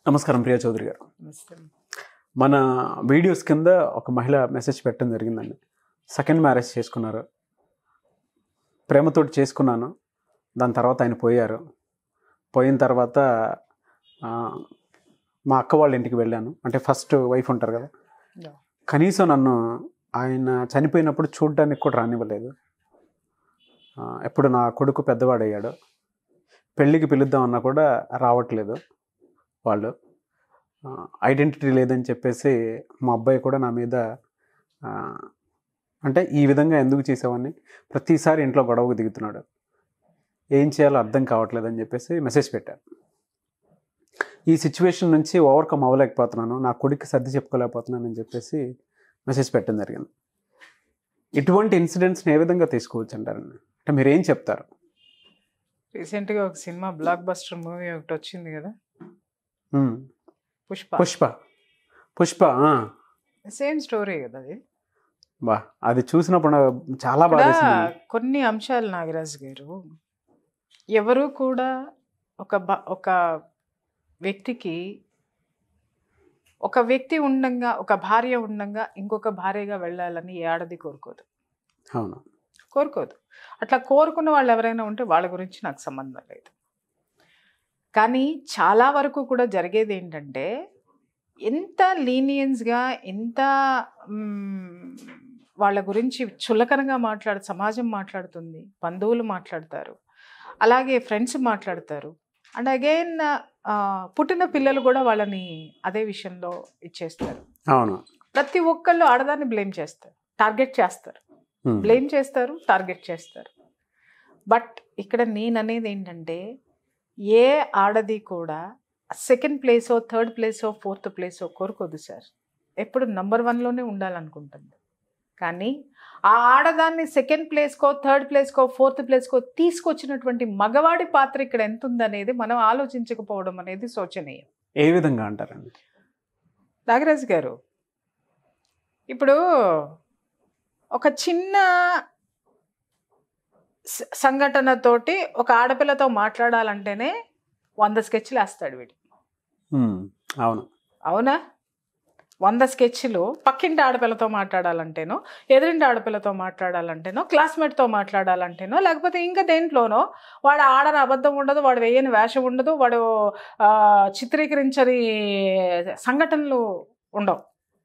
నమస్కారం ప్రియా చౌదరి గారు నమస్తే మన వీడియోస్ కింద ఒక మహిళ మెసేజ్ పెట్టడం జరిగిందండి సెకండ్ మ్యారేజ్ చేసుకున్నారు ప్రేమతోటి చేసుకున్నాను దాని తర్వాత ఆయన పోయారు పోయిన తర్వాత ఆ, మా అక్క వాళ్ళ ఇంటికి వెళ్ళాను అంటే ఫస్ట్ వైఫ్ ఉంటారు కదా Yeah. కనీసం నన్ను ఆయన చనిపోయినప్పుడు చూడడానికి కూడా రానివ్వలేదు ఆ, ఎప్పుడు నా కొడుకు పెద్దవాడయ్యాడు పెళ్ళికి పిలుద్దామన్నా కూడా రావట్లేదు వాళ్ళు ఐడెంటిటీ లేదని చెప్పేసి మా అబ్బాయి కూడా నా మీద ఆ, అంటే ఈ విధంగా ఎందుకు చేసావని ప్రతిసారి ఇంట్లో గొడవకు దిగుతున్నాడు ఏం చేయాలో అర్థం కావట్లేదని చెప్పేసి మెసేజ్ పెట్టాను ఈ సిచ్యువేషన్ నుంచి ఓవర్కమ్ అవ్వలేకపోతున్నాను నా కొడుక్కి సర్ది చెప్పుకోలేకపోతున్నాను అని చెప్పేసి మెసేజ్ పెట్టడం జరిగింది ఇటువంటి ఇన్సిడెంట్స్ని ఏ విధంగా తీసుకోవచ్చు అంటారండి అంటే మీరు ఏం చెప్తారు రీసెంట్గా ఒక సినిమా బ్లాక్ బస్టర్ మూవీ ఒకటి వచ్చింది కదా ఉమ్. పుష్ప పుష్ప పుష్ప ఆ. సేమ్ స్టోరీ కదా అది బా అది చూసినప్పుడు నాకు చాలా ఇక్కడ బాగా వేసింది కొన్ని అంశాలు నాగరాజు గారు ఎవరు కూడా ఒక బ ఒక వ్యక్తికి ఒక వ్యక్తి ఉండంగా ఒక భార్య ఉండంగా ఇంకొక భార్యగా వెళ్ళాలని ఏ ఆడది కోరుకోదు అవును కోరుకోదు అట్లా కోరుకున్న వాళ్ళు ఎవరైనా ఉంటే వాళ్ళ గురించి నాకు సంబంధం లేదు కానీ చాలా వరకు కూడా జరిగేది ఏంటంటే ఎంత లీనియన్స్గా ఎంత మ్, వాళ్ళ గురించి చులకనగా మాట్లాడు సమాజం మాట్లాడుతుంది బంధువులు మాట్లాడతారు అలాగే ఫ్రెండ్స్ మాట్లాడతారు అండ్ అగైన్ పుట్టిన పిల్లలు కూడా వాళ్ళని అదే విషయంలో ఇచ్చేస్తారు అవును ప్రతి ఒక్కళ్ళు ఆడదాన్ని బ్లేమ్ చేస్తారు టార్గెట్ చేస్తారు ఉమ్. బ్లేమ్ చేస్తారు టార్గెట్ చేస్తారు బట్ ఇక్కడ నేను అనేది ఏంటంటే ఏ ఆడది కూడా సెకండ్ ప్లేసో థర్డ్ ప్లేసో ఫోర్త్ ప్లేసో కోరుకోదు సార్ ఎప్పుడు నంబర్ వన్లోనే ఉండాలనుకుంటుంది కానీ ఆ ఆడదాన్ని సెకండ్ ప్లేస్కో థర్డ్ ప్లేస్కో ఫోర్త్ ప్లేస్కో తీసుకొచ్చినటువంటి మగవాడి పాత్ర ఇక్కడ ఎంత ఉందనేది మనం ఆలోచించకపోవడం అనేది శోచనీయం ఏ విధంగా అంటారండి నాగరాజు గారు ఇప్పుడు ఒక చిన్న స- సంఘటనతోటి ఒక ఆడపిల్లతో మాట్లాడాలంటేనే వంద స్కెచ్లు వేస్తాడు వీడు ఉమ్. అవును అవునా వంద స్కెచ్లు పక్కింటి ఆడపిల్లతో మాట్లాడాలంటేనో ఎదురింటి ఆడపిల్లతో మాట్లాడాలంటేనో క్లాస్మేట్తో మాట్లాడాలంటేనో లేకపోతే ఇంకా దేంట్లోనో వాడు ఆడని అబద్ధం ఉండదు వాడు వేయని వేషం ఉండదు వాడు ఆ, చిత్రీకరించని సంఘటనలు ఉండవు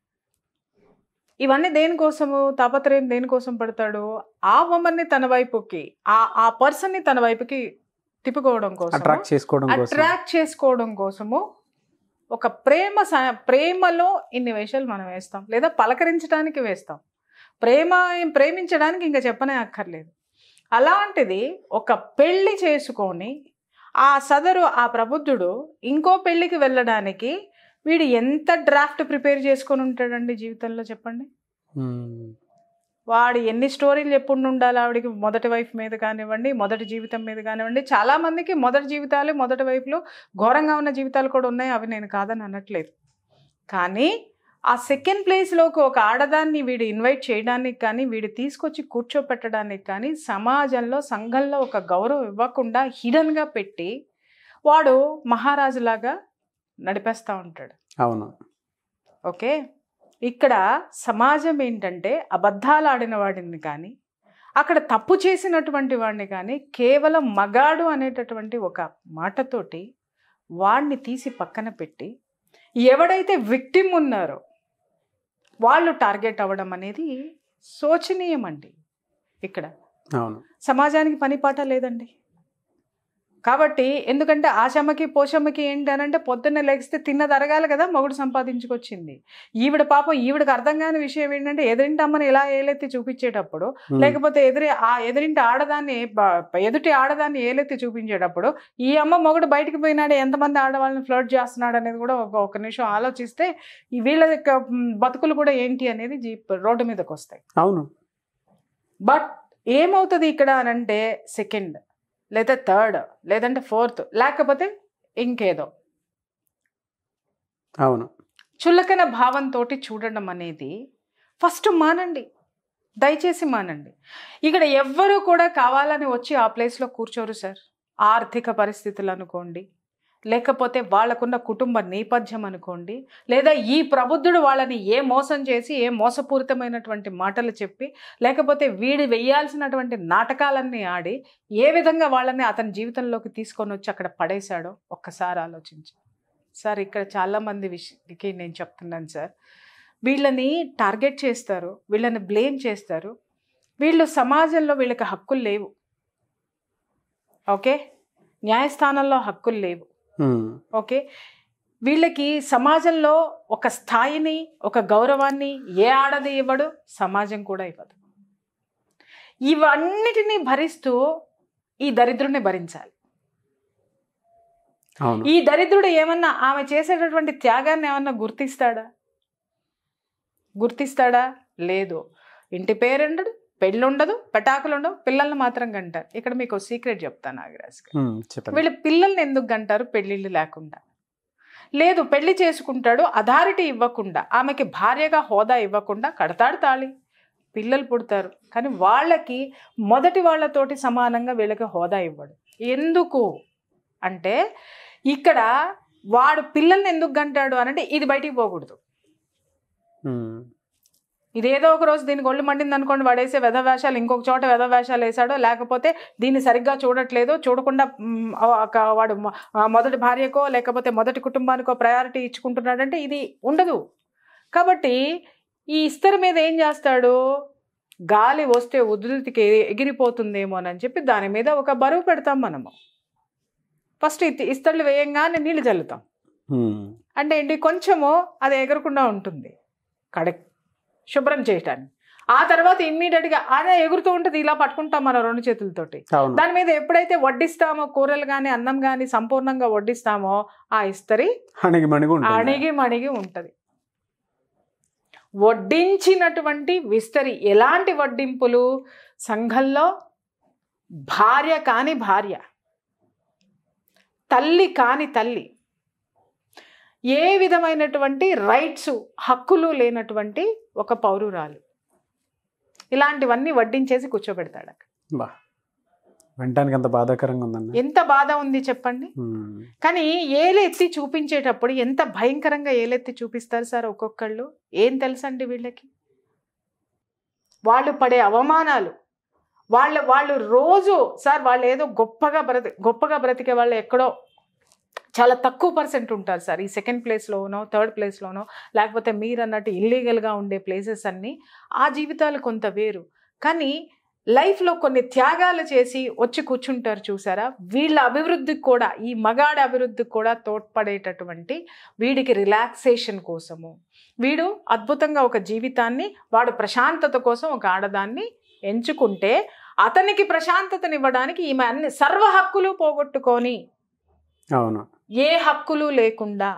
ఇవన్నీ దేనికోసము తాపత్రయం దేనికోసం పడతాడు ఆ ఉమెన్ని తన వైపుకి ఆ ఆ పర్సన్ని తన వైపుకి తిప్పుకోవడం కోసం అట్రాక్ట్ చేసుకోవడం కోసం అట్రాక్ట్ చేసుకోవడం కోసము ఒక ప్రేమ స- ప్రేమలో ఇన్ని వేషాలు మనం వేస్తాం లేదా పలకరించడానికి వేస్తాం ప్రేమ ప్రేమించడానికి ఇంకా చెప్పనే అక్కర్లేదు అలాంటిది ఒక పెళ్లి చేసుకొని ఆ సదరు ఆ ప్రబుద్ధుడు ఇంకో పెళ్లికి వెళ్ళడానికి వీడు ఎంత డ్రాఫ్ట్ ప్రిపేర్ చేసుకొని ఉంటాడండి జీవితంలో చెప్పండి ఉమ్. వాడు ఎన్ని స్టోరీలు ఎప్పుడు ఉండాలి ఆవిడకి మొదటి వైఫ్ మీద కానివ్వండి మొదటి జీవితం మీద కానివ్వండి చాలా మందికి మొదటి జీవితాలు మొదటి వైఫ్లో ఘోరంగా ఉన్న జీవితాలు కూడా ఉన్నాయి అవి నేను కాదని అనట్లేదు కానీ ఆ సెకండ్ ప్లేస్లోకి ఒక ఆడదాన్ని వీడు ఇన్వైట్ చేయడానికి కానీ వీడు తీసుకొచ్చి కూర్చోపెట్టడానికి కానీ సమాజంలో సంఘంలో ఒక గౌరవం ఇవ్వకుండా హిడన్గా పెట్టి వాడు మహారాజులాగా నడిపేస్తూ ఉంటాడు అవును ఓకే ఇక్కడ సమాజం ఏంటంటే అబద్ధాలు ఆడిన వాడిని కానీ అక్కడ తప్పు చేసినటువంటి వాడిని కానీ కేవలం మగాడు అనేటటువంటి ఒక మాటతోటి వాడిని తీసి పక్కన పెట్టి ఎవడైతే విక్టిమ్ ఉన్నారో వాళ్ళు టార్గెట్ అవ్వడం అనేది శోచనీయం అండి ఇక్కడ అవును సమాజానికి పని పాట లేదండి కాబట్టి ఎందుకంటే ఆశమ్మకి పోషమ్మకి ఏంటి అని అంటే పొద్దున్నే లెగిస్తే తిన్నది అరగాలి కదా మొగుడు సంపాదించుకొచ్చింది ఈవిడ పాపం ఈవిడకి అర్థం కాని విషయం ఏంటంటే ఎదురింటి అమ్మని ఇలా ఏలెత్తి చూపించేటప్పుడు ఉమ్. లేకపోతే ఎదురి ఆ ఎదురింటి ఆడదాన్ని బ- ఎదుటి ఆడదాన్ని ఏలెత్తి చూపించేటప్పుడు ఈ అమ్మ మొగుడు బయటికి పోయినాడు ఎంతమంది ఆడవాళ్ళని ఫ్లర్ట్ చేస్తున్నాడు అనేది కూడా ఒక ఒక నిమిషం ఆలోచిస్తే ఈ వీళ్ళ యొక్క మ్, బతుకులు కూడా ఏంటి అనేది జీప్ రోడ్డు మీదకి వస్తాయి అవును బట్ ఏమవుతుంది ఇక్కడ అని అంటే సెకండ్ లేదా థర్డ్ లేదంటే ఫోర్త్ లేకపోతే ఇంకేదో అవును చులకన భావంతో చూడడం అనేది ఫస్ట్ మానండి దయచేసి మానండి ఇక్కడ ఎవ్వరూ కూడా కావాలని వచ్చి ఆ ప్లేస్లో కూర్చోరు సార్ ఆర్థిక పరిస్థితులు అనుకోండి లేకపోతే వాళ్ళకున్న కుటుంబ నేపథ్యం అనుకోండి లేదా ఈ ప్రబుద్ధుడు వాళ్ళని ఏ మోసం చేసి ఏ మోసపూరితమైనటువంటి మాటలు చెప్పి లేకపోతే వీడి వెయ్యాల్సినటువంటి నాటకాలన్నీ ఆడి ఏ విధంగా వాళ్ళని అతని జీవితంలోకి తీసుకొని వచ్చి అక్కడ పడేశాడో ఒక్కసారి ఆలోచించి సార్ ఇక్కడ చాలామంది విషయకి నేను చెప్తున్నాను సార్ వీళ్ళని టార్గెట్ చేస్తారు వీళ్ళని బ్లేమ్ చేస్తారు వీళ్ళు సమాజంలో వీళ్ళకి హక్కులు లేవు ఓకే న్యాయస్థానంలో హక్కులు లేవు ఉమ్, ఓకే వీళ్ళకి సమాజంలో ఒక స్థాయిని ఒక గౌరవాన్ని ఏ ఆడది ఇవ్వడు సమాజం కూడా ఇవ్వదు ఇవన్నిటినీ భరిస్తూ ఈ దరిద్రుని భరించాలి అవును ఈ దరిద్రుడు ఏమన్నా ఆమె చేసేటటువంటి త్యాగాన్ని ఏమన్నా గుర్తిస్తాడా గుర్తిస్తాడా లేదు ఇంటి పేరుండడు పెళ్ళి ఉండదు పెటాకులు ఉండవు పిల్లల్ని మాత్రం గంటారు ఇక్కడ మీకు సీక్రెట్ చెప్తాను నాగరాజ్ గారు. ఉమ్, చెప్పండి వీళ్ళు పిల్లల్ని ఎందుకు గంటారు పెళ్ళిళ్ళు లేకుండా లేదు పెళ్లి చేసుకుంటాడు అథారిటీ ఇవ్వకుండా ఆమెకి భార్యగా హోదా ఇవ్వకుండా కడతాడు తాళి పిల్లలు పుడతారు కానీ వాళ్ళకి మొదటి వాళ్ళతోటి సమానంగా వీళ్ళకి హోదా ఇవ్వడు ఎందుకు అంటే ఇక్కడ వాడు పిల్లల్ని ఎందుకు గంటాడు అనంటే ఇది బయటికి పోకూడదు ఉమ్, ఇదేదో ఒక రోజు దీనికి ఒళ్ళు మండింది అనుకోండి వాడేసే వెధ వేషాలు ఇంకొక చోట వెధ వేషాలు వేసాడో లేకపోతే దీన్ని సరిగ్గా చూడట్లేదు చూడకుండా మ్, ఒక వాడు మొ- ఆ, మొదటి భార్యకో లేకపోతే మొదటి కుటుంబానికో ప్రయారిటీ ఇచ్చుకుంటున్నాడంటే ఇది ఉండదు కాబట్టి ఈ ఇస్తరి మీద ఏం చేస్తాడు గాలి వస్తే ఉధృతికి ఎగిరిపోతుందేమో అని చెప్పి దాని మీద ఒక బరువు పెడతాం మనము ఫస్ట్ ఇస్తళ్ళు వేయంగానే నీళ్ళు చల్లుతాం ఉమ్, అంటే ఏంటి కొంచెము అది ఎగరకుండా ఉంటుంది కడక్ శుభ్రం చేయటానికి ఆ తర్వాత ఇమ్మీడియట్గా అదే ఎగురుతూ ఉంటుంది ఇలా పట్టుకుంటాం మనం రెండు చేతులతోటి అవును దాని మీద ఎప్పుడైతే వడ్డిస్తామో కూరలు కానీ అన్నం కానీ సంపూర్ణంగా వడ్డిస్తామో ఆ ఇస్తరి అణిగి మణిగి ఉంటుంది అణిగి మణిగి ఉంటుంది వడ్డించినటువంటి విస్తరి ఎలాంటి వడ్డింపులు సంఘంలో భార్య కాని భార్య తల్లి కాని తల్లి ఏ విధమైనటువంటి రైట్స్ హక్కులు లేనటువంటి ఒక పౌరురాలు ఇలాంటివన్నీ వడ్డించేసి కూర్చోబెడతాడు అక్కడ బా వినటానికి ఎంత బాధాకరంగా ఉందండి ఎంత బాధ ఉంది చెప్పండి ఉమ్, కానీ ఏలెత్తి చూపించేటప్పుడు ఎంత భయంకరంగా ఏలెత్తి చూపిస్తారు సార్ ఒక్కొక్కళ్ళు ఏం తెలుసండి వీళ్ళకి వాళ్ళు పడే అవమానాలు వాళ్ళ వాళ్ళు రోజు సార్ వాళ్ళు ఏదో గొప్పగా బ్రతి గొప్పగా బ్రతికే వాళ్ళు ఎక్కడో చాలా తక్కువ పర్సెంట్ ఉంటారు సార్ ఈ సెకండ్ ప్లేస్లోనో థర్డ్ ప్లేస్లోనో లేకపోతే మీరు అన్నట్టు ఇల్లీగల్గా ఉండే ప్లేసెస్ అన్నీ ఆ జీవితాలు కొంత వేరు కానీ లైఫ్లో కొన్ని త్యాగాలు చేసి వచ్చి కూర్చుంటారు చూసారా వీళ్ళ అభివృద్ధికి కూడా ఈ మగాడి అభివృద్ధికి కూడా తోడ్పడేటటువంటి వీడికి రిలాక్సేషన్ కోసము వీడు అద్భుతంగా ఒక జీవితాన్ని వాడు ప్రశాంతత కోసం ఒక ఆడదాన్ని ఎంచుకుంటే అతనికి ప్రశాంతతనివ్వడానికి ఈమె అన్ని సర్వ హక్కులు పోగొట్టుకొని అవును ఏ హక్కులు లేకుండా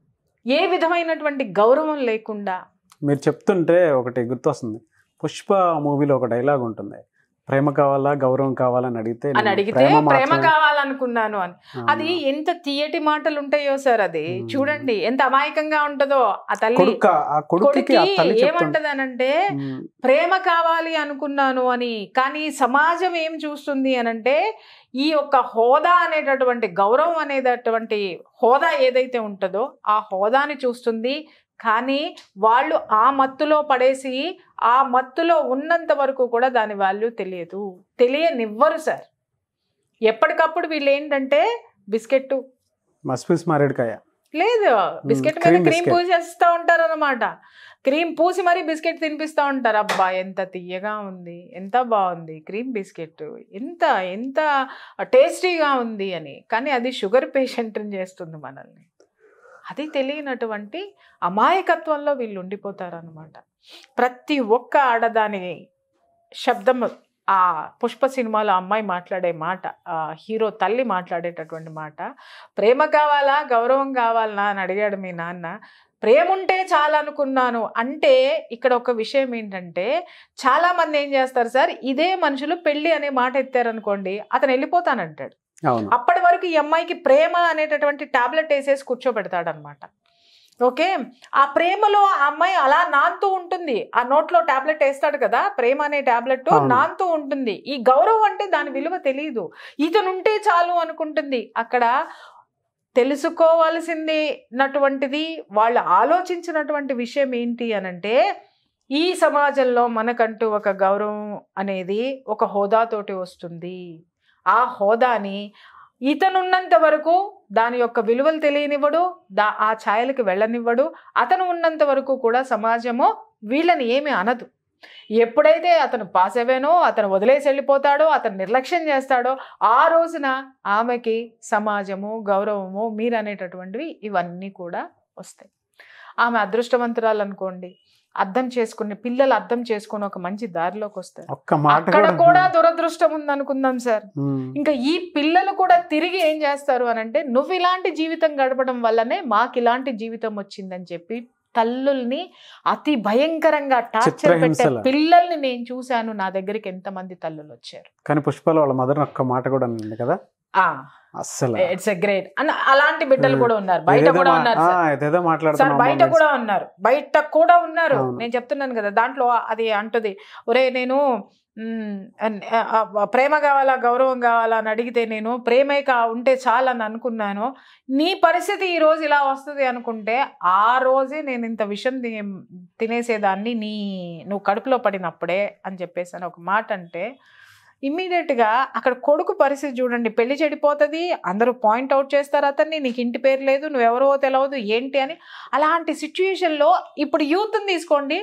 ఏ విధమైనటువంటి గౌరవం లేకుండా మీరు చెప్తుంటే ఒకటి గుర్తొస్తుంది పుష్ప మూవీలో ఒక డైలాగ్ ఉంటుంది ప్రేమ కావాలా గౌరవం కావాలని అడిగితే అని నేను అడిగితే ప్రేమ ప్రేమ మాత్రమే- కావాలనుకున్నాను అని అవును. అది ఎంత తీయటి మాటలు ఉంటాయో సార్ అది మ్మ్. చూడండి ఎంత అమాయకంగా ఉంటుందో ఆ తల్లి కొడుక ఆ కొడుకుకి కొడుకి ఆ తల్లి చెప్తుంది ఏమంటదనంటే ఉమ్, ప్రేమ కావాలి అనుకున్నాను అని కానీ సమాజం ఏం చూస్తుంది అనంటే ఈ యొక్క హోదా అనేటటువంటి గౌరవం అనేటటువంటి హోదా ఏదైతే ఉంటుందో ఆ హోదాని చూస్తుంది కానీ వాళ్ళు ఆ మత్తులో పడేసి ఆ మత్తులో ఉన్నంత వరకు కూడా దాని వాల్యూ తెలియదు తెలియనివ్వరు సార్ ఎప్పటికప్పుడు వీళ్ళు ఏంటంటే బిస్కెట్ మస్పిస్ మారేడుకాయ లేదు బిస్కెట్ మీద cream క్రీమ్ biscuit. పూసేస్తూ ఉంటారు అనమాట క్రీమ్ పూసి మరీ బిస్కెట్ తినిపిస్తూ ఉంటారు అబ్బా ఎంత తీయగా ఉంది ఎంత బాగుంది క్రీమ్ బిస్కెట్ ఎంత ఎంత టేస్టీగా ఉంది అని కానీ అది షుగర్ పేషెంట్ని చేస్తుంది మనల్ని అది తెలియనటువంటి అమాయకత్వంలో వీళ్ళు ఉండిపోతారు అనమాట ప్రతి ఒక్క ఆడదాని శబ్దం ఆ పుష్ప సినిమాలో అమ్మాయి మాట్లాడే మాట ఆ హీరో తల్లి మాట్లాడేటటువంటి మాట ప్రేమ కావాలా గౌరవం కావాలా అని అడిగాడు మీ నాన్న ప్రేమ ఉంటే చాలా అనుకున్నాను అంటే ఇక్కడ ఒక విషయం ఏంటంటే చాలా మంది ఏం చేస్తారు సార్ ఇదే మనుషులు పెళ్లి అనే మాట ఎత్తారనుకోండి అతను వెళ్ళిపోతానంటాడు అవును అప్పటి వరకు ఈ అమ్మాయికి ప్రేమ అనేటటువంటి టాబ్లెట్ వేసేసి కూర్చోబెడతాడనమాట ఓకే ఆ ప్రేమలో ఆ అమ్మాయి అలా నాంతూ ఉంటుంది ఆ నోట్లో టాబ్లెట్ వేస్తాడు కదా ప్రేమ అనే టాబ్లెట్ అవును. నాంతూ ఉంటుంది ఈ గౌరవం అంటే దాని విలువ తెలియదు ఇతనుంటే చాలు అనుకుంటుంది అక్కడ తెలుసుకోవాల్సింది నటువంటిది వాళ్ళు ఆలోచించినటువంటి విషయం ఏంటి అనంటే ఈ సమాజంలో మనకంటూ ఒక గౌరవం అనేది ఒక హోదాతోటి వస్తుంది ఆ హోదాని ఇతనున్నంత వరకు దాని యొక్క విలువలు తెలియనివ్వడు దా ఆ ఛాయలకు వెళ్ళనివ్వడు అతను ఉన్నంత వరకు కూడా సమాజము వీళ్ళని ఏమి అనదు ఎప్పుడైతే అతను పాస్ అయ్యానో అతను వదిలేసి వెళ్ళిపోతాడో అతను నిర్లక్ష్యం చేస్తాడో ఆ రోజున ఆమెకి సమాజము గౌరవము మీరు అనేటటువంటివి ఇవన్నీ కూడా వస్తాయి ఆమె అదృష్టవంతురాలు అనుకోండి అర్థం చేసుకుని పిల్లలు అర్థం చేసుకుని ఒక మంచి దారిలోకి వస్తారు ఒక్క మాట అక్కడ కూడా కూడా దురదృష్టం ఉంది అనుకుందాం సార్ ఉమ్, ఇంకా ఈ పిల్లలు కూడా తిరిగి ఏం చేస్తారు అని అంటే నువ్వు ఇలాంటి జీవితం గడపడం వల్లనే మాకు ఇలాంటి జీవితం వచ్చిందని చెప్పి తల్లుల్ని అతి భయంకరంగా టార్చర్ పెట్టే చిత్రహింసల. పిల్లల్ని నేను చూశాను నా దగ్గరికి ఎంతమంది తల్లులు వచ్చారు కానీ పుష్పలో వాళ్ళ మదర్ ఒక్క మాట కూడా ఉంది కదా అస్సలు ఇట్స్ ఎ గ్రేట్ అన్న అలాంటి బిడ్డలు Hmm. కూడా ఉన్నారు బయట ఏదేదో కూడా మా- ఉన్నారు ఆ, సార్. ఏదేదో సార్ మాట్లాడుతున్నాం బయట కూడా ఉన్నారు బయట కూడా ఉన్నారు అవును. నేను చెప్తున్నాను కదా దాంట్లో అది అంటది ఒరే నేను మ్, అన్- ఆ, ఆ, ప్రేమ కావాలా గౌరవం కావాలా అని అడిగితే నేను ప్రేమే కా ఉంటే చాలని అనుకున్నాను నీ పరిస్థితి ఈ రోజు ఇలా వస్తుంది అనుకుంటే ఆ రోజే నేను ఇంత విషయం తి- తినేసేదాన్ని నీ నువ్వు కడుపులో పడినప్పుడే అని చెప్పేసి అని ఒక మాట అంటే ఇమ్మీడియట్గా అక్కడ కొడుకు పరిస్థితి చూడండి పెళ్లి చెడిపోతుంది అందరూ పాయింట్ అవుట్ చేస్తారు అతన్ని నీకు ఇంటి పేరు లేదు నువ్వెవరో తెలియదు ఏంటి అని అలాంటి సిచ్యుయేషన్లో ఇప్పుడు యూత్ని తీసుకోండి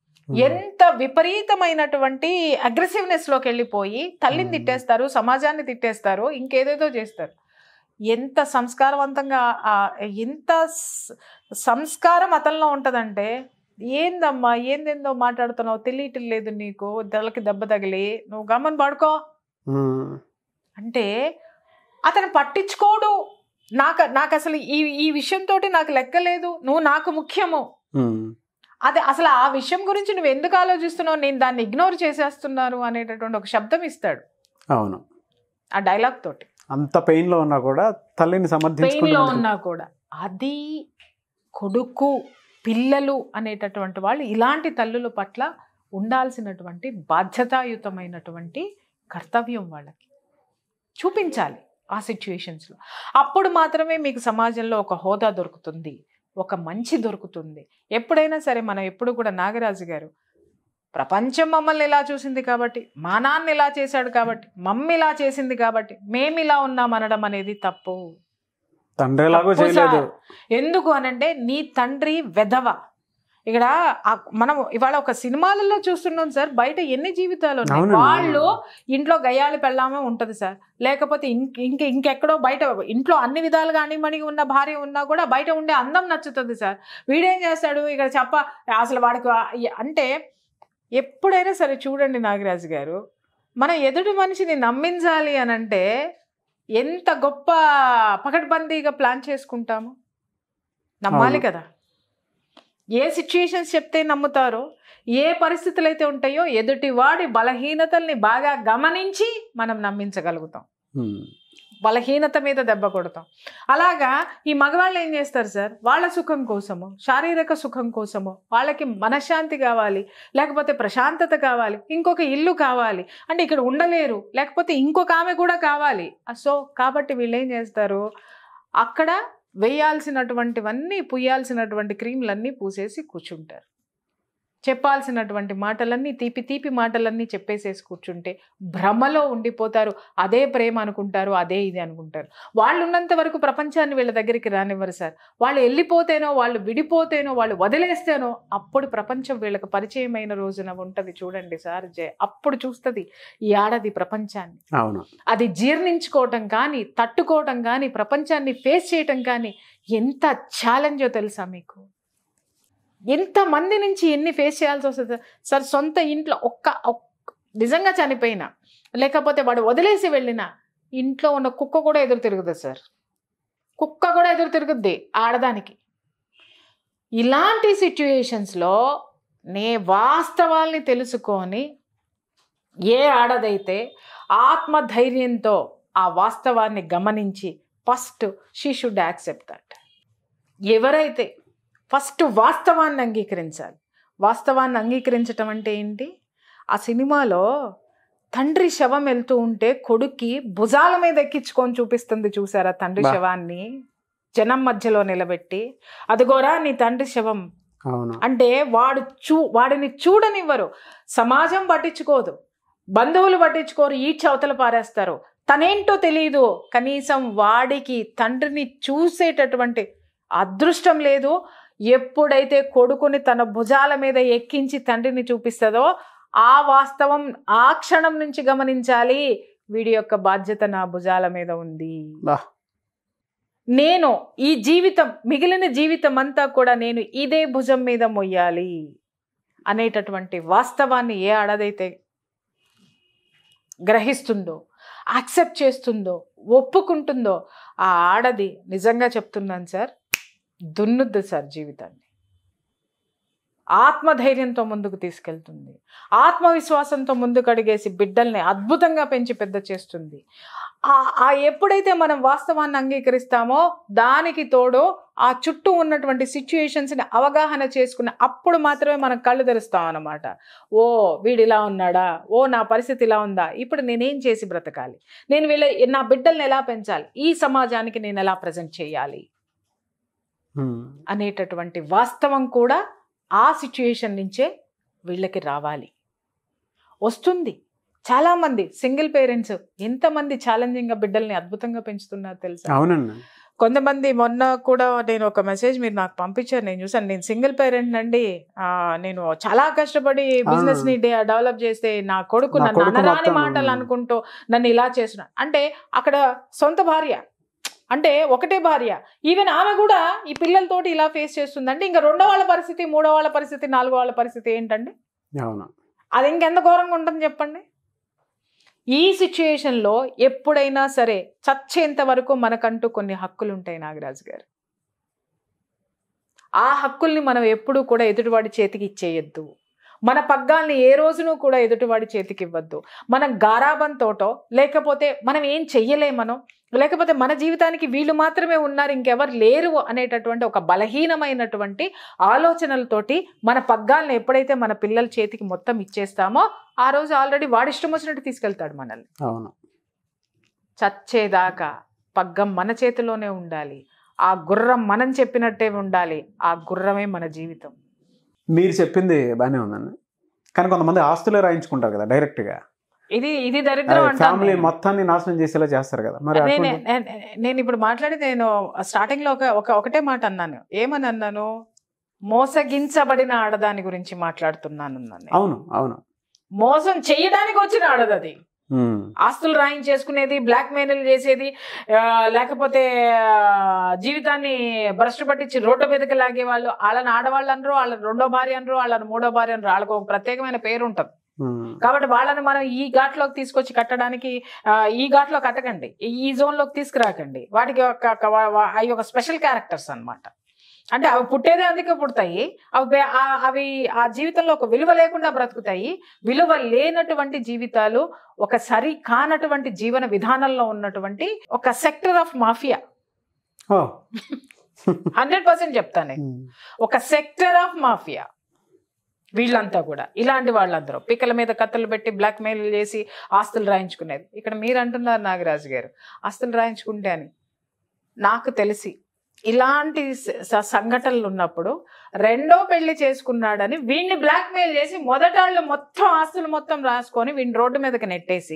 ఎంత విపరీతమైనటువంటి అగ్రెసివ్నెస్ లోకి వెళ్ళిపోయి తల్లిని Hmm. తిట్టేస్తారు సమాజాన్ని తిట్టేస్తారు ఇంకేదేదో చేస్తారు ఎంత సంస్కారవంతంగా ఆ, ఎంత స- సంస్కారం అతనిలో ఉంటదంటే ఏందమ్మా ఏందేందో మాట్లాడుతున్నావు తెలియటం లేదు నీకు తలకి దెబ్బ తగిలి నువ్వు గమ్మని పడుకో ఉమ్, అంటే అతను పట్టించుకోడు నాకు నాకు అసలు ఈ ఈ విషయంతో నాకు లెక్కలేదు నువ్వు నాకు ముఖ్యము ఉమ్, అదే అసలు ఆ విషయం గురించి నువ్వు ఎందుకు ఆలోచిస్తున్నావు నేను దాన్ని ఇగ్నోర్ చేసేస్తున్నాను అనేటటువంటి ఒక శబ్దం ఇస్తాడు అవును ఆ డైలాగ్ తోటి అంత పెయిన్ లో ఉన్నా కూడా తల్లిని పెయిన్ లో సమర్థించుకుంటూ ఉన్నా కూడా అది కొడుకు పిల్లలు అనేటటువంటి వాళ్ళు ఇలాంటి తల్లుల పట్ల ఉండాల్సినటువంటి బాధ్యతాయుతమైనటువంటి కర్తవ్యం వాళ్ళకి చూపించాలి ఆ సిచ్యుయేషన్స్లో అప్పుడు మాత్రమే మీకు సమాజంలో ఒక హోదా దొరుకుతుంది ఒక మంచి దొరుకుతుంది ఎప్పుడైనా సరే మనం ఎప్పుడు కూడా నాగరాజు గారు ప్రపంచం మమ్మల్ని ఇలా చూసింది కాబట్టి మా నాన్న ఇలా చేశాడు కాబట్టి మమ్మీ ఇలా చేసింది కాబట్టి మేము ఇలా ఉన్నాం అనడం అనేది తప్పు తండ్రి ఎలాగో తప్పు చేయలేదు సార్. ఎందుకు అనంటే నీ తండ్రి వెధవ ఇక్కడ ఆ- మనం ఇవాళ ఒక సినిమాలలో చూస్తున్నాం సార్ బయట ఎన్ని జీవితాలు ఉన్నాయి అవునండి. వాళ్ళు ఇంట్లో గయ్యాలి పెళ్ళామే ఉంటది సార్ లేకపోతే ఇంక ఇంక ఇంకెక్కడో బయట ఇంట్లో అన్ని విధాలుగా అణిమణిగి ఉన్న భార్య ఉన్నా కూడా బయట ఉండే అందం నచ్చుతుంది సార్ వీడేం చేస్తాడు ఇక్కడ చెప్ప అసలు వాడికి ఆ- అంటే ఎప్పుడైనా సరే చూడండి నాగరాజు గారు మనం ఎదుటి మనిషిని నమ్మించాలి అని అంటే ఎంత గొప్ప పకడ్బందీగా ప్లాన్ చేసుకుంటాము నమ్మాలి అవును. కదా ఏ సిచ్యుయేషన్స్ చెప్తే నమ్ముతారో ఏ పరిస్థితులు అయితే ఉంటాయో ఎదుటి వాడి బలహీనతల్ని బాగా గమనించి మనం నమ్మించగలుగుతాం ఉమ్, బలహీనత మీద దెబ్బ కొడతాం అలాగా ఈ మగవాళ్ళు ఏం చేస్తారు సార్ వాళ్ళ సుఖం కోసము శారీరక సుఖం కోసము వాళ్ళకి మనశ్శాంతి కావాలి లేకపోతే ప్రశాంతత కావాలి ఇంకొక ఇల్లు కావాలి అంటే ఇక్కడ ఉండలేరు లేకపోతే ఇంకొక ఆమె కూడా కావాలి సో కాబట్టి వీళ్ళు ఏం చేస్తారు అక్కడ వేయాల్సినటువంటివన్నీ పుయ్యాల్సినటువంటి క్రీములన్నీ పూసేసి కూర్చుంటారు చెప్పాల్సినటువంటి మాటలన్నీ తీపి తీపి మాటలన్నీ చెప్పేసేసి కూర్చుంటే భ్రమలో ఉండిపోతారు అదే ప్రేమ అనుకుంటారు అదే ఇది అనుకుంటారు వాళ్ళు ఉన్నంత వరకు ప్రపంచాన్ని వీళ్ళ దగ్గరికి రానివ్వరు సార్ వాళ్ళు వెళ్ళిపోతేనో వాళ్ళు విడిపోతేనో వాళ్ళు వదిలేస్తేనో అప్పుడు ప్రపంచం వీళ్ళకి పరిచయమైన రోజున ఉంటుంది చూడండి సార్ జయ అప్పుడు చూస్తుంది ఈ ఆడది ప్రపంచాన్ని అవును అది జీర్ణించుకోవటం కానీ తట్టుకోవటం కానీ ప్రపంచాన్ని ఫేస్ చేయటం కానీ ఎంత ఛాలెంజో తెలుసా మీకు ఎంతమంది నుంచి ఎన్ని ఫేస్ చేయాల్సి వస్తుంది సార్ సొంత ఇంట్లో ఒక్క ఒక్క- నిజంగా చనిపోయినా లేకపోతే వాడు వదిలేసి వెళ్ళినా ఇంట్లో ఉన్న కుక్క కూడా ఎదురు తిరుగుతుంది సార్ కుక్క కూడా ఎదురు తిరుగుద్ది ఆడదానికి ఇలాంటి సిచ్యుయేషన్స్లో నే వాస్తవాల్ని తెలుసుకొని ఏ ఆడదైతే ఆత్మధైర్యంతో ఆ వాస్తవాన్ని గమనించి first she should accept that ఎవరైతే ఫస్ట్ వాస్తవాన్ని అంగీకరించాలి వాస్తవాన్ని అంగీకరించటం అంటే ఏంటి ఆ సినిమాలో తండ్రి శవం వెళ్తూ ఉంటే కొడుక్కి భుజాల మీద ఎక్కించుకొని చూపిస్తుంది చూసారా తండ్రి బా. శవాన్ని జనం మధ్యలో నిలబెట్టి అదిగోరా నీ తండ్రి శవం అవును అంటే వాడు చూ వాడిని చూడనివ్వరు సమాజం పట్టించుకోదు బంధువులు పట్టించుకోరు ఈ చవతలు పారేస్తారు తనేంటో తెలియదు కనీసం వాడికి తండ్రిని చూసేటటువంటి అదృష్టం లేదు ఎప్పుడైతే కొడుకుని తన భుజాల మీద ఎక్కించి తండ్రిని చూపిస్తుందో ఆ వాస్తవం ఆ క్షణం నుంచి గమనించాలి వీడి యొక్క బాధ్యత నా భుజాల మీద ఉంది బా. నేను ఈ జీవితం మిగిలిన జీవితం అంతా కూడా నేను ఇదే భుజం మీద మొయ్యాలి అనేటటువంటి వాస్తవాన్ని ఏ ఆడదైతే గ్రహిస్తుందో యాక్సెప్ట్ చేస్తుందో ఒప్పుకుంటుందో ఆ ఆడది నిజంగా చెప్తున్నాను సార్ దున్నుద్ది సార్ జీవితాన్ని ఆత్మధైర్యంతో ముందుకు తీసుకెళ్తుంది ఆత్మవిశ్వాసంతో ముందుకు అడిగేసి బిడ్డల్ని అద్భుతంగా పెంచి పెద్ద చేస్తుంది ఆ- ఆ ఎప్పుడైతే మనం వాస్తవాన్ని అంగీకరిస్తామో దానికి తోడు ఆ చుట్టూ ఉన్నటువంటి సిచ్యుయేషన్స్ని అవగాహన చేసుకున్న అప్పుడు మాత్రమే మనం కళ్ళు తెరుస్తాం అన్నమాట ఓ వీడు ఇలా ఉన్నాడా ఓ నా పరిస్థితి ఇలా ఉందా ఇప్పుడు నేనేం చేసి బ్రతకాలి నేను వీళ్ళ నా బిడ్డల్ని ఎలా పెంచాలి ఈ సమాజానికి నేను ఎలా ప్రజెంట్ చేయాలి ఉమ్. అనేటటువంటి వాస్తవం కూడా ఆ సిచ్యుయేషన్ నుంచే వీళ్ళకి రావాలి వస్తుంది చాలామంది సింగిల్ పేరెంట్స్ ఎంతమంది ఛాలెంజింగ్గా బిడ్డల్ని అద్భుతంగా పెంచుతున్నారు తెలుసా అవునండి కొంతమంది మొన్న కూడా నేను ఒక మెసేజ్ మీరు నాకు పంపించారు నేను చూసాను నేను సింగిల్ పేరెంట్ అండి ఆ, నేను చాలా కష్టపడి బిజినెస్ ని డెవలప్ చేస్తే నా కొడుకు నా నన్ను కొడుకు అనరాని మొత్తం- మాటలు అనుకుంటూ నన్ను ఇలా చేస్తున్నాడు అంటే అక్కడ సొంత భార్య అంటే ఒకటే భార్య ఈవెన్ ఆమె కూడా ఈ పిల్లలతోటి ఇలా ఫేస్ చేస్తుందంటే ఇంకా రెండో వాళ్ళ పరిస్థితి మూడో వాళ్ళ పరిస్థితి నాలుగో వాళ్ళ పరిస్థితి ఏంటండి అవును అది ఇంకెంత ఘోరంగా ఉంటుంది చెప్పండి ఈ సిచ్యుయేషన్లో ఎప్పుడైనా సరే చచ్చేంత వరకు మనకంటూ కొన్ని హక్కులు ఉంటాయి నాగరాజు గారు ఆ హక్కుల్ని మనం ఎప్పుడూ కూడా ఎదుటివాడి చేతికి ఇచ్చేయొద్దు మన పగ్గాల్ని ఏ రోజునూ కూడా ఎదుటివాడి చేతికి ఇవ్వద్దు మనం గారాబంతోటో లేకపోతే మనం ఏం చెయ్యలేమనో లేకపోతే మన జీవితానికి వీళ్ళు మాత్రమే ఉన్నారు ఇంకెవరు లేరు అనేటటువంటి ఒక బలహీనమైనటువంటి ఆలోచనలతోటి మన పగ్గాలను ఎప్పుడైతే మన పిల్లల చేతికి మొత్తం ఇచ్చేస్తామో ఆ రోజు ఆల్రెడీ వాడి ఇష్టం వచ్చినట్టు తీసుకెళ్తాడు మనల్ని అవును చచ్చేదాకా పగ్గం మన చేతిలోనే ఉండాలి ఆ గుర్రం మనం చెప్పినట్టే ఉండాలి ఆ గుర్రమే మన జీవితం మీరు చెప్పింది బాగానే ఉందండి కానీ కొంతమంది ఆస్తులే రాయించుకుంటారు కదా డైరెక్ట్గా ఇది ఇది దరిద్రం అంటాను ఫ్యామిలీ నేను. మొత్తాన్ని నాశనం చేసేలా చేస్తారు కదా మరి నేనే అటువంటి- నే- నేను ఇప్పుడు మాట్లాడి నేను స్టార్టింగ్ లో ఒక ఒక- ఒకటే మాట అన్నాను ఏమని అన్నాను మోసగించబడిన ఆడదాని గురించి మాట్లాడుతున్నాను అన్నాను నేను. అవును అవును మోసం చేయడానికి వచ్చిన ఆడదది ఉమ్. ఆస్తులు రాయించేసుకునేది బ్లాక్ మెయిల్ చేసేది ఆ, లేకపోతే ఆ, జీవితాన్ని భ్రష్టు పట్టించి రోడ్డు మీదకి లాగే వాళ్ళు వాళ్ళని ఆడవాళ్ళు అనరు వాళ్ళని రెండో భార్య అనరు వాళ్ళని మూడో భార్య అనరు వాళ్ళకి ఒక ప్రత్యేకమైన పేరు ఉంటుంది ఉమ్. కాబట్టి వాళ్ళని మనం ఈ ఘాట్లోకి తీసుకొచ్చి కట్టడానికి ఆ, ఈ ఘాట్లో కట్టకండి ఈ- ఈ జోన్లోకి తీసుకురాకండి వాటికి ఒక ఒక- వా- వా- అవి ఒక స్పెషల్ క్యారెక్టర్స్ అన్నమాట అంటే అవి పుట్టేదే అందుకే పుడతాయి అవి బే- ఆ- అవి ఆ జీవితంలో ఒక విలువ లేకుండా బ్రతుకుతాయి విలువ లేనటువంటి జీవితాలు ఒక సరి కానటువంటి జీవన విధానంలో ఉన్నటువంటి ఒక సెక్టర్ ఆఫ్ మాఫియా ఓ హండ్రెడ్ పర్సెంట్ చెప్తాను నేను. ఉమ్. ఒక సెక్టర్ ఆఫ్ మాఫియా వీళ్ళంతా కూడా ఇలాంటి వాళ్ళందరూ పిక్కల మీద కత్తులు పెట్టి బ్లాక్ మెయిల్ చేసి ఆస్తులు రాయించుకునేది ఇక్కడ మీరు అంటున్నారు నాగరాజు గారు ఆస్తులు రాయించుకుంటే అని నాకు తెలిసి ఇలాంటి స- స- సంఘటనలు ఉన్నప్పుడు రెండో పెళ్లి చేసుకున్నాడని వీడిని బ్లాక్ మెయిల్ చేసి మొదటాళ్ళు మొత్తం ఆస్తులు మొత్తం రాసుకొని వీడిని రోడ్డు మీదకి నెట్టేసి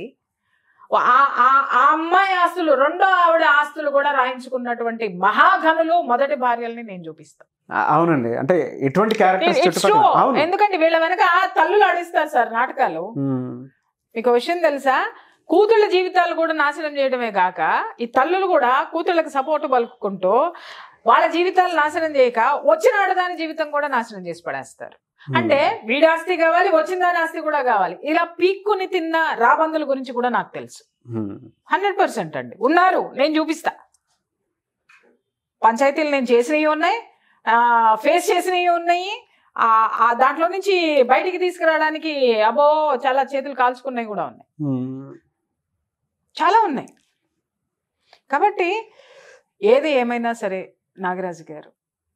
ఆ- ఆ- ఆ అమ్మాయి ఆస్తులు రెండో ఆవిడ ఆస్తులు కూడా రాయించుకున్నటువంటి మహాఘనులు మొదటి భార్యల్ని నేను చూపిస్తాను ఆ- అవునండి అంటే ఎటువంటి క్యారెక్టర్స్ It's true. చుట్టుపక్కల అవును ఎందుకంటే వీళ్ళ వెనక తల్లులు ఆడిస్తారు సార్ నాటకాలు ఉమ్. మీకు ఒక విషయం తెలుసా కూతుళ్ళ జీవితాలు కూడా నాశనం చేయడమే కాక ఈ తల్లులు కూడా కూతుళ్ళకి సపోర్ట్ పలుకుంటూ వాళ్ళ జీవితాలు నాశనం చేయక వచ్చిన ఆడదాని జీవితం కూడా నాశనం చేసి పడేస్తారు అంటే వీడి ఆస్తి కావాలి వచ్చిన దాని ఆస్తి కూడా కావాలి ఇలా పీక్కుని తిన్న రాబందుల గురించి కూడా నాకు తెలుసు ఉమ్. హండ్రెడ్ పర్సెంట్ అండి ఉన్నారు నేను చూపిస్తా పంచాయతీలు నేను చేసినవి ఉన్నాయి ఫేస్ చేసినవి ఉన్నాయి ఆ ఆ దాంట్లో నుంచి బయటికి తీసుకురావడానికి అబో చాలా చేతులు కాల్చుకున్నవి కూడా ఉన్నాయి ఉమ్. చాలా ఉన్నాయి కాబట్టి ఏది ఏమైనా సరే నాగరాజు గారు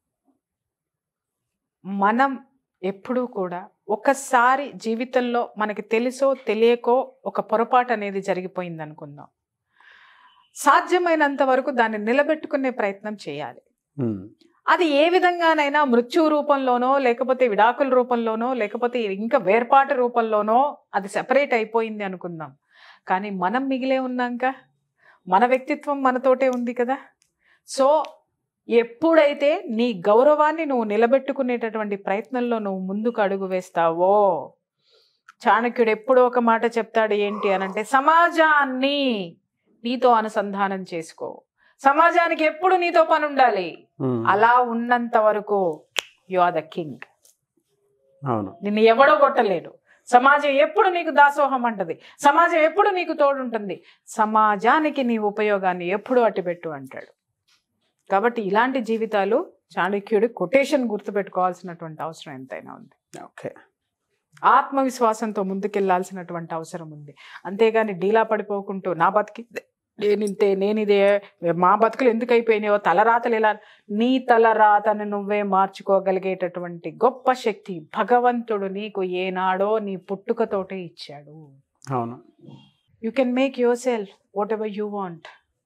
మనం ఎప్పుడూ కూడా ఒకసారి జీవితంలో మనకి తెలుసో తెలియకో ఒక పొరపాటు అనేది జరిగిపోయింది అనుకుందాం సాధ్యమైనంత వరకు దాన్ని నిలబెట్టుకునే ప్రయత్నం చేయాలి ఉమ్, అది ఏ విధంగానైనా మృత్యు రూపంలోనో లేకపోతే విడాకుల రూపంలోనో లేకపోతే ఇంకా వేర్పాటు రూపంలోనో అది సెపరేట్ అయిపోయింది అనుకుందాం కానీ మనం మిగిలే ఉన్నాక మన వ్యక్తిత్వం మనతోటే ఉంది కదా సో ఎప్పుడైతే నీ గౌరవాన్ని నువ్వు నిలబెట్టుకునేటటువంటి ప్రయత్నంలో నువ్వు ముందుకు అడుగు వేస్తావో చాణక్యుడు ఎప్పుడో ఒక మాట చెప్తాడు ఏంటి అనంటే సమాజాన్ని నీతో అనుసంధానం చేసుకో సమాజానికి ఎప్పుడు నీతో పని ఉండాలి ఉమ్, అలా ఉన్నంత వరకు యు ఆర్ ద కింగ్ అవును నిన్ను ఎవడో కొట్టలేడు సమాజం ఎప్పుడు నీకు దాసోహం అంటది సమాజం ఎప్పుడు నీకు తోడుంటుంది సమాజానికి నీ ఉపయోగాన్ని ఎప్పుడు అట్టిపెట్టు అంటాడు కాబట్టి ఇలాంటి జీవితాలు చాణక్యుడి కొటేషన్ గుర్తుపెట్టుకోవాల్సినటువంటి అవసరం ఎంతైనా ఉంది ఓకే ఆత్మవిశ్వాసంతో ముందుకెళ్లాల్సినటువంటి అవసరం ఉంది అంతేగాని డీలా పడిపోకుంటూ నా బతికి నేనింతే నేనిదే మా బతుకులు ఎందుకు అయిపోయినాయో తలరాతలు ఎలా నీ తలరాతను నువ్వే మార్చుకోగలిగేటటువంటి గొప్ప శక్తి భగవంతుడు నీకు ఏనాడో నీ పుట్టుకతోటే ఇచ్చాడు అవును you can make yourself whatever you want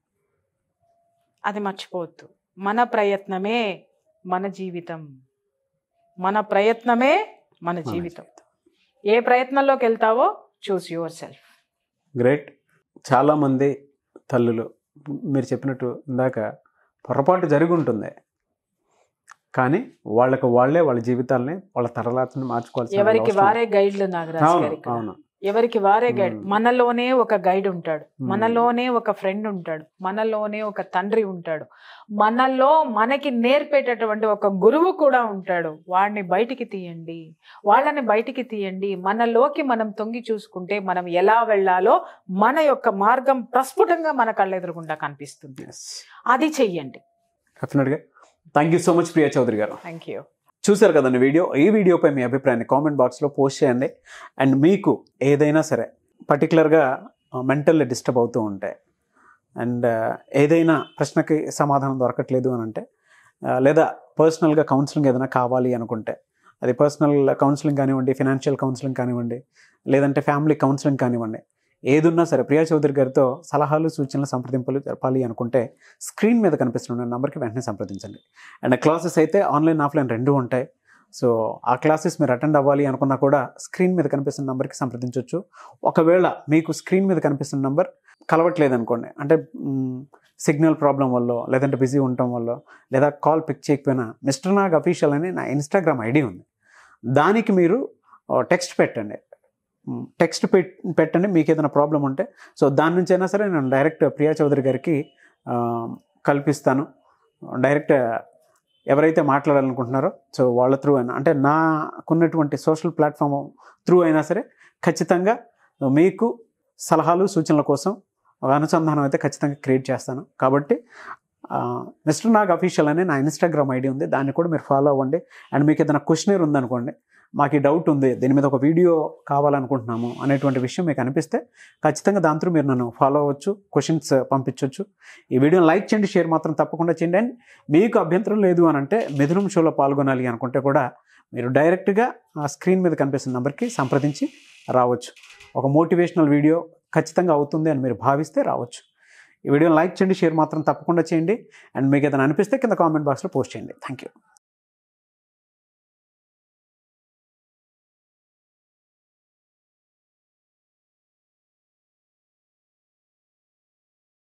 అది మర్చిపోవద్దు మన ప్రయత్నమే మన జీవితం మన ప్రయత్నమే మన జీవితం ఏ ప్రయత్నంలోకి వెళ్తావో చూస్ యువర్ సెల్ఫ్ గ్రేట్ చాలామంది తల్లులు మీరు చెప్పినట్టు ఇందాక పొరపాటు జరిగి ఉంటుంది కానీ వాళ్ళకి వాళ్ళే వాళ్ళ జీవితాలని వాళ్ళ తరలాతని మార్చుకోవాల్సిన ఎవరికి అవసరం- వారే గైడ్లు నాగరాజ్ అవును గారు ఇక్కడ. అవును ఎవరికి వారే గైడ్ మ్మ్. మనలోనే ఒక గైడ్ ఉంటాడు మ్మ్. మనలోనే ఒక ఫ్రెండ్ ఉంటాడు మనలోనే ఒక తండ్రి ఉంటాడు మనలో మనకి నేర్పేటటువంటి ఒక గురువు కూడా ఉంటాడు వాడిని బయటికి తీయండి వాళ్ళని బయటికి తీయండి మనలోకి మనం తొంగి చూసుకుంటే మనం ఎలా వెళ్ళాలో మన యొక్క మార్గం ప్రస్ఫుటంగా మన కళ్ళెదురుగుండా కనిపిస్తుంది అది చెయ్యండి డెఫినెట్గా thank you so much Priya Chowdary గారు థ్యాంక్ యూ చూశారు కదండి వీడియో ఈ వీడియోపై మీ అభిప్రాయాన్ని కామెంట్ బాక్స్లో పోస్ట్ చేయండి అండ్ మీకు ఏదైనా సరే పర్టికులర్గా మెంటల్ డిస్టర్బ్ అవుతూ ఉంటాయి అండ్ ఏదైనా ప్రశ్నకి సమాధానం దొరకట్లేదు అని అంటే ఆ, లేదా పర్సనల్గా కౌన్సిలింగ్ ఏదైనా కావాలి అనుకుంటే అది పర్సనల్ కౌన్సిలింగ్ కానివ్వండి ఫినాన్షియల్ కౌన్సిలింగ్ కానివ్వండి లేదంటే ఫ్యామిలీ కౌన్సిలింగ్ కానివ్వండి ఏదున్నా సరే ప్రియా చౌదరి గారితో సలహాలు సూచనలు సంప్రదింపులు జరపాలి అనుకుంటే స్క్రీన్ మీద కనిపిస్తున్న నెంబర్కి వెంటనే సంప్రదించండి అండ్ క్లాసెస్ అయితే ఆన్లైన్ ఆఫ్లైన్ రెండు ఉంటాయి సో ఆ క్లాసెస్ మీరు అటెండ్ అవ్వాలి అనుకున్నా కూడా స్క్రీన్ మీద కనిపిస్తున్న నెంబర్కి సంప్రదించవచ్చు ఒకవేళ మీకు స్క్రీన్ మీద కనిపిస్తున్న నెంబర్ కలవట్లేదు అనుకోండి అంటే సిగ్నల్ ప్రాబ్లం వల్ల లేదంటే బిజీ ఉండటం వల్ల లేదా కాల్ పిక్ చేయకపోయినా మిస్టర్ నాగ్ అఫీషియల్ అని నా ఇన్స్టాగ్రామ్ ఐడి ఉంది దానికి మీరు టెక్స్ట్ పెట్టండి టెక్స్ట్ పెట్టండి మీకు ఏదైనా ప్రాబ్లం ఉంటే సో దాని నుంచి అయినా సరే నేను డైరెక్ట్ ప్రియా చౌదరి గారికి ఆ, కల్పిస్తాను డైరెక్ట్ ఎవరైతే మాట్లాడాలనుకుంటున్నారో సో వాళ్ళ త్రూ అయినా అంటే నాకున్నటువంటి సోషల్ ప్లాట్ఫామ్ త్రూ అయినా సరే ఖచ్చితంగా మీకు సలహాలు సూచనల కోసం ఒక అనుసంధానం అయితే ఖచ్చితంగా క్రియేట్ చేస్తాను కాబట్టి మిస్టర్ నాగ్ అఫీషియల్ అనే నా ఇన్స్టాగ్రామ్ ఐడి ఉంది దాన్ని కూడా మీరు ఫాలో అవ్వండి అండ్ మీకు ఏదైనా క్వశ్చనర్ ఉందనుకోండి మాకు ఈ డౌట్ ఉంది దీని మీద ఒక వీడియో కావాలనుకుంటున్నాము అనేటువంటి విషయం మీకు అనిపిస్తే ఖచ్చితంగా దాని త్రూ మీరు నన్ను ఫాలో అవ్వచ్చు క్వశ్చన్స్ పంపించవచ్చు ఈ వీడియోని లైక్ చేయండి షేర్ మాత్రం తప్పకుండా చేయండి అండ్ మీకు అభ్యంతరం లేదు అని అంటే మిథునం షోలో పాల్గొనాలి అనుకుంటే కూడా మీరు డైరెక్ట్గా ఆ స్క్రీన్ మీద కనిపిస్తున్న నెంబర్కి సంప్రదించి రావచ్చు ఒక మోటివేషనల్ వీడియో ఖచ్చితంగా అవుతుంది అని మీరు భావిస్తే రావచ్చు ఈ వీడియోని లైక్ చేయండి షేర్ మాత్రం తప్పకుండా చేయండి అండ్ మీకు ఏదైనా అనిపిస్తే కింద కామెంట్ బాక్స్లో పోస్ట్ చేయండి థ్యాంక్ యూ